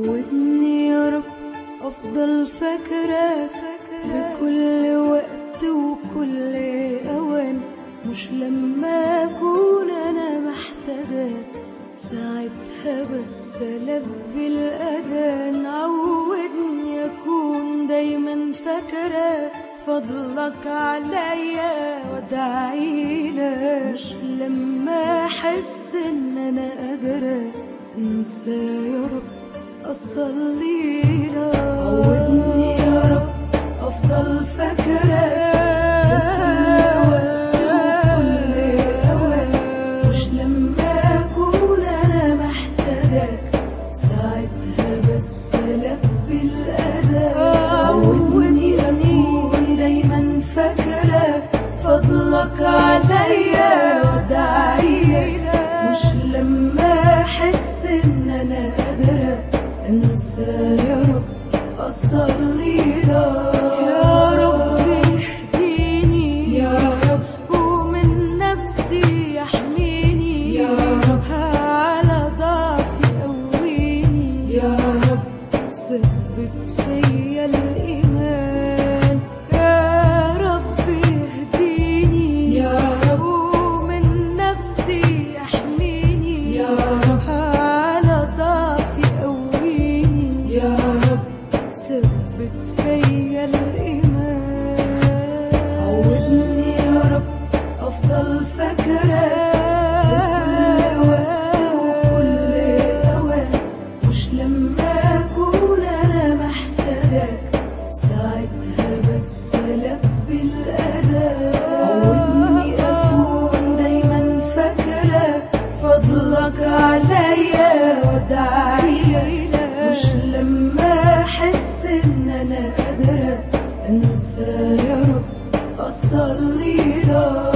عودني يا رب أفضل فاكراك في كل وقت وكل أوان مش لما أكون أنا محتاجاك ساعتها بس ألبي الأذان عودني أكون دايما فاكراك فضلك عليا وادعيلك مش لما أحس إن أنا قادرة انسى يا رب اصلي لك عودني يا رب افضل فاكرك في كل وقت وكل اوان مش لما اكون انا محتاجك ساعتها بس البي الاذان عودني اكون دايما فاكرك فضلك عليا ودعيلك مش لما احس ان انا قادرة انسى يا رب اصلي لك يا رب اهديني يا رب ومن نفسي يحميني يا رب على ضعفي قويني يا رب ثبت فيا الايمان يا رب اهديني يا رب ومن نفسي يحميني يا رب على ضعفي قويني يا رب ثبت فيا الإيمان عودني يا رب أفضل فاكرك في كل وقت وكل أوان مش لما أكون أنا محتاجك ساعتها بس ألبي الأذان عودني أكون دايما فاكرك فضلك عليا ودعيلك مش لما أحس إن أنا قادرة أنسى يا رب أصلي لك